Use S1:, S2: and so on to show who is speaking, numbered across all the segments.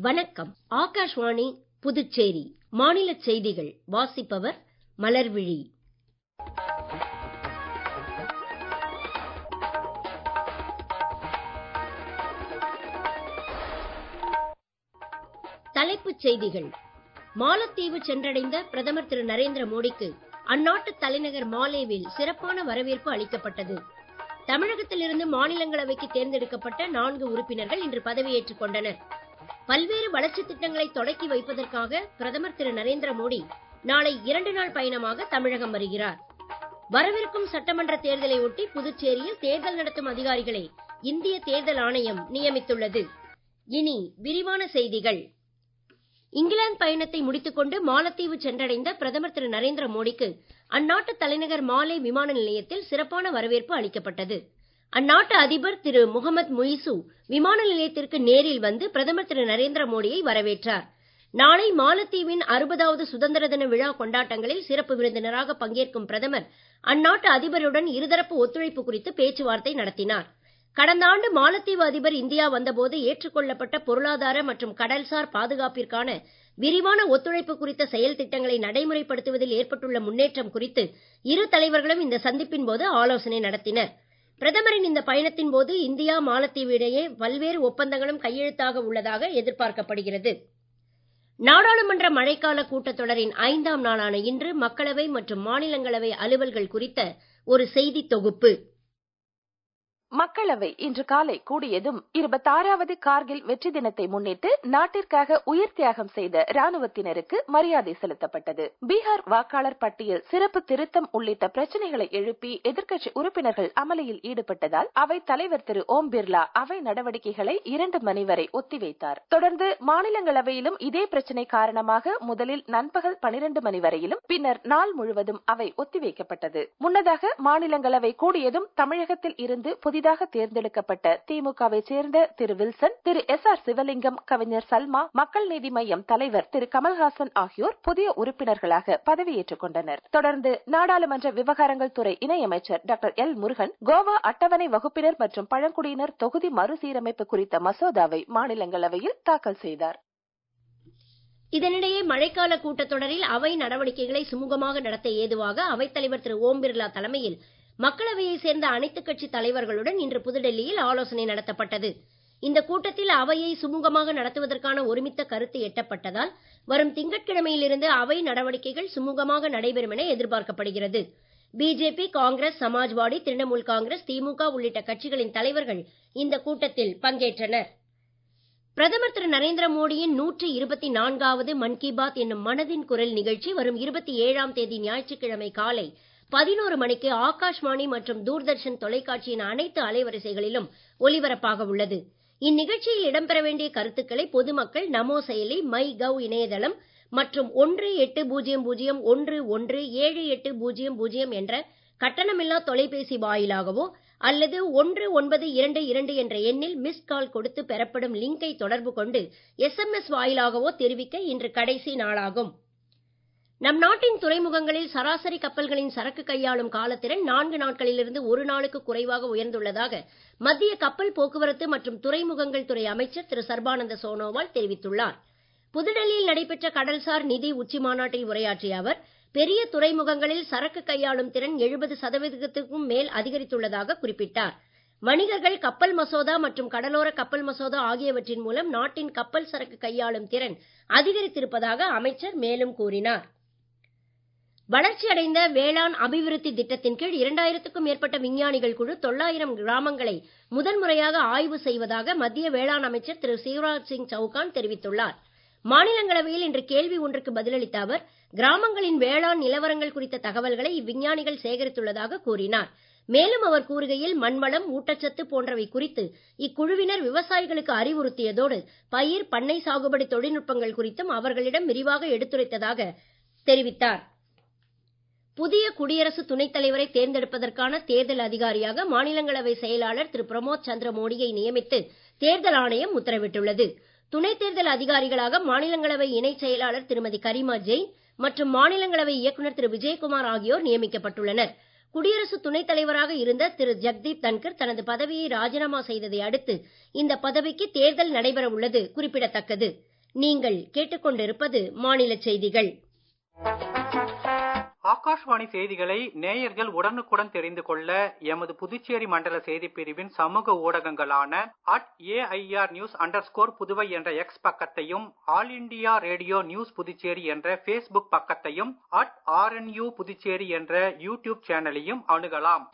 S1: வணக்கம் ஆகாஷ்வாணி புதுச்சேரி மாநிலச் செய்திகள் வாசிப்பவர் மலர்விழி தலைப்புச் செய்திகள் மாலத்தீவு சென்றடைந்த பிரதமர் திரு நரேந்திர மோடிக்கு அந்நாட்டு தலைநகர் மாலேவில் சிறப்பான வரவேற்பு அளிக்கப்பட்டது தமிழகத்திலிருந்து மாநிலங்களவைக்கு தேர்ந்தெடுக்கப்பட்ட நான்கு உறுப்பினர்கள் இன்று பதவியேற்றுக் கொண்டனர் பல்வேறு வளர்ச்சித் திட்டங்களை தொடக்கி வைப்பதற்காக பிரதமர் திரு நரேந்திர மோடி நாளை இரண்டு நாள் பயணமாக தமிழகம் வருகிறார் வரவிருக்கும் சட்டமன்ற தேர்தலை ஒட்டி புதுச்சேரியில் தேர்தல் நடத்தும் அதிகாரிகளை இந்திய தேர்தல் ஆணையம் நியமித்துள்ளது இனி விரிவான செய்திகள் இங்கிலாந்து பயணத்தை முடித்துக் கொண்டு மாலத்தீவு சென்றடைந்த பிரதமர் திரு நரேந்திர மோடிக்கு அந்நாட்டு தலைநகர் மாலே விமான நிலையத்தில் சிறப்பான வரவேற்பு அளிக்கப்பட்டது அந்நாட்டு அதிபர் திரு முகமது முயிசு விமான நிலையத்திற்கு நேரில் வந்து பிரதமர் திரு நரேந்திர மோடியை வரவேற்றார் நாளை மாலத்தீவின் அறுபதாவது சுதந்திர தின விழா கொண்டாட்டங்களில் சிறப்பு விருந்தினராக பங்கேற்கும் பிரதமர் அந்நாட்டு அதிபருடன் இருதரப்பு ஒத்துழைப்பு குறித்து பேச்சுவார்த்தை நடத்தினார் கடந்த ஆண்டு மாலத்தீவு அதிபர் இந்தியா வந்தபோது ஏற்றுக்கொள்ளப்பட்ட பொருளாதார மற்றும் கடல்சார் பாதுகாப்பிற்கான விரிவான ஒத்துழைப்பு குறித்த செயல் திட்டங்களை நடைமுறைப்படுத்துவதில் ஏற்பட்டுள்ள முன்னேற்றம் குறித்து இரு தலைவர்களும் இந்த சந்திப்பின் போது ஆலோசனை நடத்தினர் பிரதமரின் இந்த பயணத்தின் போது இந்தியா மாலத்தீவு இடையே பல்வேறு ஒப்பந்தங்களும் கையெழுத்தாக உள்ளதாக எதிர்பார்க்கப்படுகிறது நாடாளுமன்ற மழைக்கால கூட்டத்தொடரின் ஐந்தாம் நாளான இன்று மக்களவை மற்றும் மாநிலங்களவை அலுவல்கள் குறித்த ஒரு செய்தி தொகுப்பு
S2: மக்களவை இன்று காலை கூடியதும் இருபத்தாறாவது கார்கில் வெற்றி தினத்தை முன்னிட்டு நாட்டிற்காக உயிர் தியாகம் செய்த ராணுவத்தினருக்கு மரியாதை செலுத்தப்பட்டது பீகார் வாக்காளர் பட்டியல் சிறப்பு திருத்தம் உள்ளிட்ட பிரச்சனைகளை எழுப்பி எதிர்க்கட்சி உறுப்பினர்கள் அமளியில் ஈடுபட்டதால் அவை தலைவர் திரு ஓம் பிர்லா அவை நடவடிக்கைகளை இரண்டு மணி வரை ஒத்திவைத்தார் தொடர்ந்து மாநிலங்களவையிலும் இதே பிரச்சனை காரணமாக முதலில் நண்பகல் பனிரெண்டு மணி வரையிலும் பின்னர் நாள் முழுவதும் அவை ஒத்திவைக்கப்பட்டது முன்னதாக மாநிலங்களவை கூடியதும் தமிழகத்தில் இருந்து புதிதாக தேர்ந்தெடுக்கப்பட்ட திமுகவை சேர்ந்த திரு வில்சன் திரு எஸ் ஆர் சிவலிங்கம் கவிஞர் சல்மா மக்கள் நீதி மய்யம் தலைவர் திரு கமல்ஹாசன் ஆகியோர் புதிய உறுப்பினர்களாக பதவியேற்றுக் கொண்டனர் தொடர்ந்து நாடாளுமன்ற விவகாரங்கள் துறை இணையமைச்சர் டாக்டர் எல் முருகன் கோவா அட்டவணை வகுப்பினர் மற்றும் பழங்குடியினர் தொகுதி மறுசீரமைப்பு குறித்த மசோதாவை மாநிலங்களவையில் தாக்கல் செய்தார்
S1: இதனிடையே மழைக்கால கூட்டத்தொடரில் அவை நடவடிக்கைகளை சுமூகமாக நடத்த ஏதுவாக அவைத்தலைவர் திரு ஓம் பிர்லா தலைமையில் மக்களவையை சேர்ந்த அனைத்துக் கட்சி தலைவர்களுடன் இன்று புதுடெல்லியில் ஆலோசனை நடத்தப்பட்டது இந்த கூட்டத்தில் அவையை சுமூகமாக நடத்துவதற்கான ஒருமித்த கருத்து எட்டப்பட்டதால் வரும் திங்கட்கிழமையிலிருந்து அவை நடவடிக்கைகள் சுமூகமாக நடைபெறும் என எதிர்பார்க்கப்படுகிறது பிஜேபி காங்கிரஸ் சமாஜ்வாடி திரிணாமுல் காங்கிரஸ் திமுக உள்ளிட்ட கட்சிகளின் தலைவர்கள் இந்த கூட்டத்தில் பங்கேற்றனர் பிரதமர் திரு நரேந்திர மோடியின் நூற்றி இருபத்தி நான்காவது மன் கி பாத் என்னும் மனதின் குரல் நிகழ்ச்சி வரும் இருபத்தி ஏழாம் தேதி ஞாயிற்றுக்கிழமை காலை பதினோரு மணிக்கு ஆகாஷ்வாணி மற்றும் தூர்தர்ஷன் தொலைக்காட்சியின் அனைத்து அலைவரிசைகளிலும் ஒலிபரப்பாக உள்ளது இந்நிகழ்ச்சியில் இடம்பெற வேண்டிய கருத்துக்களை பொதுமக்கள் நமோ செயலி மை கவ் இணையதளம் மற்றும் ஒன்று எட்டு பூஜ்ஜியம் பூஜ்ஜியம் ஒன்று ஒன்று ஏழு எட்டு பூஜ்ஜியம் பூஜ்ஜியம் என்ற கட்டணமில்லா தொலைபேசி வாயிலாகவோ அல்லது ஒன்று ஒன்பது இரண்டு இரண்டு என்ற எண்ணில் மிஸ் கால் கொடுத்து பெறப்படும் லிங்கை தொடர்பு கொண்டு எஸ்எம்எஸ் வாயிலாகவோ தெரிவிக்க இன்று கடைசி நாளாகும் நம் நாட்டின் துறைமுகங்களில் சராசரி கப்பல்களின் சரக்கு கையாளும் காலத்திறன் நான்கு நாட்களிலிருந்து ஒரு நாளுக்கு குறைவாக உயர்ந்துள்ளதாக மத்திய கப்பல் போக்குவரத்து மற்றும் துறைமுகங்கள் துறை அமைச்சர் திரு சர்பானந்த சோனோவால் தெரிவித்துள்ளார் புதுடெல்லியில் நடைபெற்ற கடல்சார் நிதி உச்சி மாநாட்டில் உரையாற்றிய அவர் பெரிய துறைமுகங்களில் சரக்கு கையாளும் திறன் எழுபது சதவீதத்துக்கும் மேல் அதிகரித்துள்ளதாக குறிப்பிட்டார் வணிகர்கள் கப்பல் மசோதா மற்றும் கடலோர கப்பல் மசோதா ஆகியவற்றின் மூலம் நாட்டின் கப்பல் சரக்கு கையாளும் திறன் அதிகரித்திருப்பதாக அமைச்சர் மேலும் கூறினார் வளர்ச்சியடைந்த வேளாண் அபிவிருத்தி திட்டத்தின் கீழ் இரண்டாயிரத்துக்கும் மேற்பட்ட விஞ்ஞானிகள் குழு தொள்ளாயிரம் கிராமங்களை முதன்முறையாக ஆய்வு செய்வதாக மத்திய வேளாண் அமைச்சர் திரு சிவராஜ் சிங் சவுகான் தெரிவித்துள்ளார் மாநிலங்களவையில் இன்று கேள்வி ஒன்றுக்கு பதிலளித்த அவர் கிராமங்களின் வேளாண் நிலவரங்கள் குறித்த தகவல்களை இவ்விஞ்ஞானிகள் சேகரித்துள்ளதாக கூறினார் மேலும் அவர் கூறுகையில் மண்வளம் ஊட்டச்சத்து போன்றவை குறித்து இக்குழுவினர் விவசாயிகளுக்கு அறிவுறுத்தியதோடு பயிர் பண்ணை சாகுபடி தொழில்நுட்பங்கள் குறித்தும் அவர்களிடம் விரிவாக எடுத்துரைத்ததாக தெரிவித்தார் புதிய குடியரசு துணைத் தலைவரை தேர்ந்தெடுப்பதற்கான தேர்தல் அதிகாரியாக மாநிலங்களவை செயலாளர் திரு பிரமோத் சந்திர மோடியை நியமித்து தேர்தல் ஆணையம் உத்தரவிட்டுள்ளது துணைத் தேர்தல் அதிகாரிகளாக மாநிலங்களவை இணைச் செயலாளர் திருமதி கரிமா ஜெயின் மற்றும் மாநிலங்களவை இயக்குநர் திரு விஜயகுமார் ஆகியோர் நியமிக்கப்பட்டுள்ளனர் குடியரசு துணைத் தலைவராக இருந்த திரு ஜக்தீப் தன்கர் தனது பதவியை ராஜினாமா செய்ததை அடுத்து இந்த பதவிக்கு தேர்தல் நடைபெற உள்ளது குறிப்பிடத்தக்கது நீங்கள் கேட்டுக்கொண்டிருப்பது மாநில செய்திகள்
S3: ஆகாஷ்வாணி செய்திகளை நேயர்கள் உடனுக்குடன் தெரிந்து கொள்ள எமது புதுச்சேரி மண்டல செய்திப் பிரிவின் சமூக ஊடகங்களான at AIR news under Puduvai என்ற எக்ஸ் பக்கத்தையும் All India Radio news Puducherry என்ற ஃபேஸ்புக் பக்கத்தையும் அட் ஆர்என்யூ புதுச்சேரி என்ற யூடியூப் சேனலையும் அணுகலாம்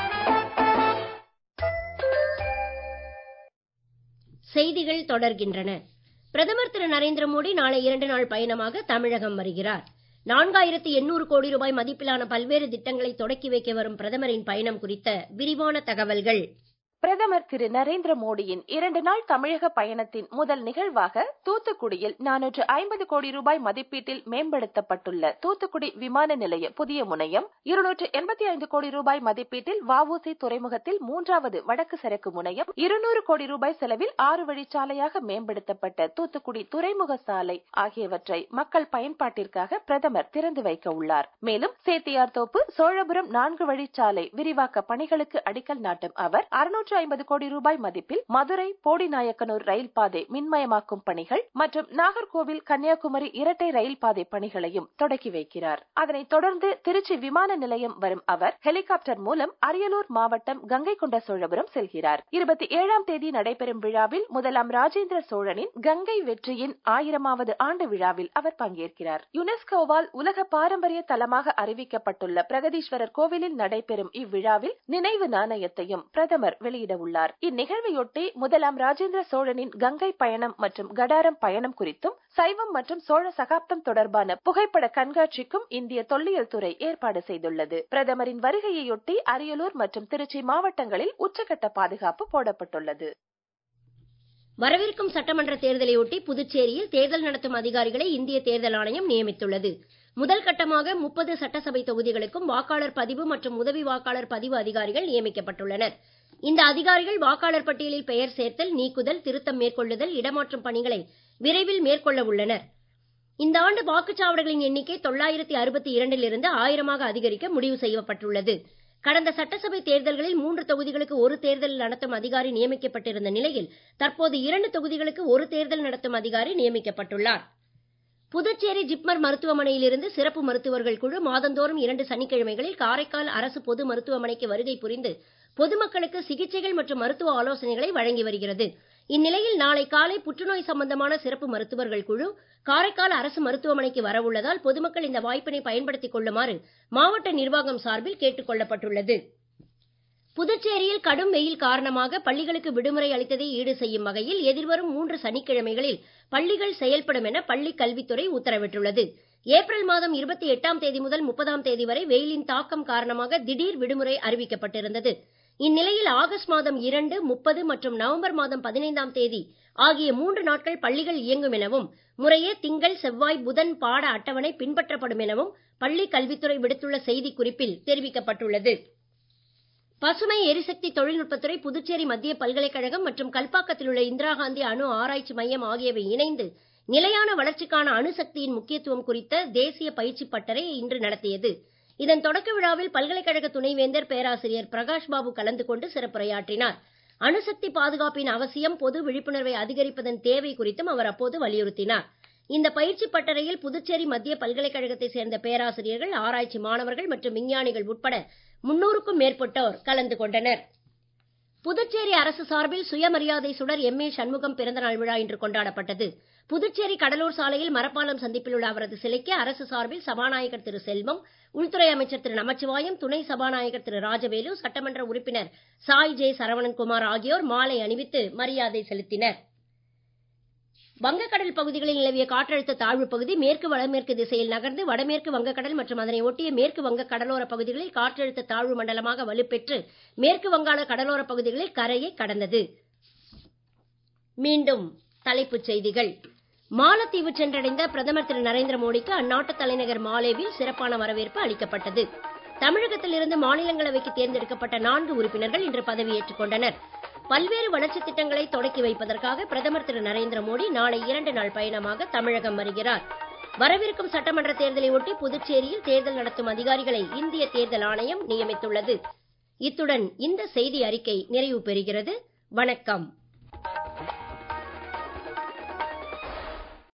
S1: செய்திகள் தொடர்கின்றன பிரதமர் திரு நரேந்திர மோடி நாளை இரண்டு நாள் பயணமாக தமிழகம் வருகிறார் நான்காயிரத்து எண்ணூறு கோடி ரூபாய் மதிப்பிலான பல்வேறு திட்டங்களை தொடக்கி வைக்க வரும் பிரதமரின் பயணம் குறித்த விரிவான தகவல்கள்
S2: பிரதமர் திரு நரேந்திர மோடியின் இரண்டு நாள் தமிழக பயணத்தின் முதல் நிகழ்வாக தூத்துக்குடியில் நானூற்று ஐம்பது கோடி ரூபாய் மதிப்பீட்டில் மேம்படுத்தப்பட்டுள்ள தூத்துக்குடி விமான நிலைய புதிய முனையம் இருநூற்று எண்பத்தி ஐந்து கோடி ரூபாய் மதிப்பீட்டில் வஉசி துறைமுகத்தில் மூன்றாவது வடக்கு சரக்கு முனையம் இருநூறு கோடி ரூபாய் செலவில் ஆறு வழிச்சாலையாக மேம்படுத்தப்பட்ட தூத்துக்குடி துறைமுக சாலை ஆகியவற்றை மக்கள் பயன்பாட்டிற்காக பிரதமர் திறந்து வைக்க உள்ளார் மேலும் சேத்தியார் தோப்பு சோழபுரம் நான்கு வழிச்சாலை விரிவாக்க பணிகளுக்கு அடிக்கல் நாட்டும் அவர் அறுநூற்று நூற்று ஐம்பது கோடி ரூபாய் மதிப்பில் மதுரை போடிநாயக்கனூர் ரயில் பாதை மின்மயமாக்கும் பணிகள் மற்றும் நாகர்கோவில் கன்னியாகுமரி இரட்டை ரயில் பாதை பணிகளையும் தொடக்கி வைக்கிறார் அதனைத் தொடர்ந்து திருச்சி விமான நிலையம் வரும் அவர் ஹெலிகாப்டர் மூலம் அரியலூர் மாவட்டம் கங்கை கொண்ட சோழபுரம் செல்கிறார் இருபத்தி ஏழாம் தேதி நடைபெறும் விழாவில் முதலாம் ராஜேந்திர சோழனின் கங்கை வெற்றியின் ஆயிரமாவது ஆண்டு விழாவில் அவர் பங்கேற்கிறார் யுனெஸ்கோவால் உலக பாரம்பரிய தலமாக அறிவிக்கப்பட்டுள்ள பிரகதீஸ்வரர் கோவிலில் நடைபெறும் இவ்விழாவில் நினைவு நாணயத்தையும் பிரதமர் வெளியிட வெளியிட உள்ளார் இந்நிகழ்வையொட்டி முதலாம் ராஜேந்திர சோழனின் கங்கை பயணம் மற்றும் கடாரம் பயணம் குறித்தும் சைவம் மற்றும் சோழ சகாப்தம் தொடர்பான புகைப்பட கண்காட்சிக்கும் இந்திய தொல்லியல் துறை ஏற்பாடு செய்துள்ளது பிரதமரின் வருகையையொட்டி அரியலூர் மற்றும் திருச்சி மாவட்டங்களில் உச்சகட்ட பாதுகாப்பு போடப்பட்டுள்ளது
S1: வரவிருக்கும் சட்டமன்ற தேர்தலையொட்டி புதுச்சேரியில் தேர்தல் நடத்தும் அதிகாரிகளை இந்திய தேர்தல் ஆணையம் நியமித்துள்ளது முதல் கட்டமாக முப்பது சட்டசபை தொகுதிகளுக்கும் வாக்காளர் பதிவு மற்றும் உதவி வாக்காளர் பதிவு அதிகாரிகள் நியமிக்கப்பட்டுள்ளனர் இந்த அதிகாரிகள் வாக்காளர் பட்டியலில் பெயர் சேர்த்தல் நீக்குதல் திருத்தம் மேற்கொள்ளுதல் இடமாற்றும் பணிகளை விரைவில் மேற்கொள்ள உள்ளனர் இந்த ஆண்டு வாக்குச்சாவடிகளின் எண்ணிக்கை தொள்ளாயிரத்தி அறுபத்தி இரண்டில் இருந்து ஆயிரமாக அதிகரிக்க முடிவு செய்யப்பட்டுள்ளது கடந்த சட்டசபை தேர்தல்களில் மூன்று தொகுதிகளுக்கு ஒரு தேர்தல் நடத்தும் அதிகாரி நியமிக்கப்பட்டிருந்த நிலையில் தற்போது இரண்டு தொகுதிகளுக்கு ஒரு தேர்தல் நடத்தும் அதிகாரி நியமிக்கப்பட்டுள்ளார் புதுச்சேரி ஜிப்மர் மருத்துவமனையிலிருந்து சிறப்பு மருத்துவர்கள் குழு மாதந்தோறும் இரண்டு சனிக்கிழமைகளில் காரைக்கால் அரசு பொது மருத்துவமனைக்கு வருகை புரிந்து பொதுமக்களுக்கு சிகிச்சைகள் மற்றும் மருத்துவ ஆலோசனைகளை வழங்கி வருகிறது இந்நிலையில் நாளை காலை புற்றுநோய் சம்பந்தமான சிறப்பு மருத்துவர்கள் குழு காரைக்கால் அரசு மருத்துவமனைக்கு வரவுள்ளதால் பொதுமக்கள் இந்த வாய்ப்பினை பயன்படுத்திக் கொள்ளுமாறு மாவட்ட நிர்வாகம் சார்பில் கேட்டுக் கொள்ளப்பட்டுள்ளது புதுச்சேரியில் கடும் வெயில் காரணமாக பள்ளிகளுக்கு விடுமுறை அளித்ததை ஈடு செய்யும் வகையில் எதிர்வரும் மூன்று சனிக்கிழமைகளில் பள்ளிகள் செயல்படும் என பள்ளிக் கல்வித்துறை உத்தரவிட்டுள்ளது ஏப்ரல் மாதம் இருபத்தி எட்டாம் தேதி முதல் முப்பதாம் தேதி வரை வெயிலின் தாக்கம் காரணமாக திடீர் விடுமுறை அறிவிக்கப்பட்டிருந்தது இந்நிலையில் ஆகஸ்ட் மாதம் இரண்டு முப்பது மற்றும் நவம்பர் மாதம் பதினைந்தாம் தேதி ஆகிய மூன்று நாட்கள் பள்ளிகள் இயங்கும் எனவும் முறையே திங்கள் செவ்வாய் புதன் பாட அட்டவணை பின்பற்றப்படும் எனவும் பள்ளி கல்வித்துறை விடுத்துள்ள செய்திக் குறிப்பில் தெரிவிக்கப்பட்டுள்ளது பசுமை எரிசக்தி தொழில்நுட்பத்துறை புதுச்சேரி மத்திய பல்கலைக்கழகம் மற்றும் கல்பாக்கத்தில் உள்ள இந்திரா காந்தி அணு ஆராய்ச்சி மையம் ஆகியவை இணைந்து நிலையான வளர்ச்சிக்கான அணுசக்தியின் முக்கியத்துவம் குறித்த தேசிய பயிற்சி பட்டறை இன்று நடத்தியது இதன் தொடக்க விழாவில் பல்கலைக்கழக துணைவேந்தர் பேராசிரியர் பிரகாஷ் பாபு கலந்து கொண்டு சிறப்புரையாற்றினார் அணுசக்தி பாதுகாப்பின் அவசியம் பொது விழிப்புணர்வை அதிகரிப்பதன் தேவை குறித்தும் அவர் அப்போது வலியுறுத்தினார் இந்த பயிற்சி பட்டறையில் புதுச்சேரி மத்திய பல்கலைக்கழகத்தை சேர்ந்த பேராசிரியர்கள் ஆராய்ச்சி மாணவர்கள் மற்றும் விஞ்ஞானிகள் உட்பட முன்னூறுக்கும் மேற்பட்டோர் கலந்து கொண்டனர் புதுச்சேரி அரசு சார்பில் சுயமரியாதை சுடர் எம் ஏ சண்முகம் பிறந்தநாள் விழா இன்று கொண்டாடப்பட்டது புதுச்சேரி கடலூர் சாலையில் மரப்பாலம் சந்திப்பில் உள்ள அவரது சிலைக்கு அரசு சார்பில் சபாநாயகர் திரு செல்வம் உள்துறை அமைச்சர் திரு நமச்சிவாயம் துணை சபாநாயகர் திரு ராஜவேலு சட்டமன்ற உறுப்பினர் சாய் ஜே சரவணன்குமார் ஆகியோர் மாலை அணிவித்து மரியாதை செலுத்தினர் வங்கக்கடல் பகுதிகளில் நிலவிய காற்றழுத்த தாழ்வு பகுதி மேற்கு வடமேற்கு திசையில் நகர்ந்து வடமேற்கு வங்கக்கடல் மற்றும் அதனை ஒட்டிய மேற்கு வங்க கடலோர பகுதிகளில் காற்றழுத்த தாழ்வு மண்டலமாக வலுப்பெற்று மேற்கு வங்காள கடலோர பகுதிகளில் கரையை கடந்தது மீண்டும் தலைப்புச் செய்திகள் மாலத்தீவு சென்றடைந்த பிரதமர் திரு நரேந்திர மோடிக்கு அந்நாட்டு தலைநகர் மாலேவில் சிறப்பான வரவேற்பு அளிக்கப்பட்டது தமிழகத்தில் இருந்து மாநிலங்களவைக்கு தேர்ந்தெடுக்கப்பட்ட நான்கு உறுப்பினர்கள் இன்று பதவியேற்றுக் கொண்டனர் பல்வேறு வளர்ச்சித் திட்டங்களை தொடக்கி வைப்பதற்காக பிரதமர் திரு நரேந்திர மோடி நாளை இரண்டு நாள் பயணமாக தமிழகம் வருகிறார் வரவிருக்கும் சட்டமன்ற தேர்தலை ஒட்டி புதுச்சேரியில் தேர்தல் நடத்தும் அதிகாரிகளை இந்திய தேர்தல் ஆணையம் நியமித்துள்ளது இத்துடன் இந்த செய்தி அறிக்கை நிறைவு பெறுகிறது வணக்கம்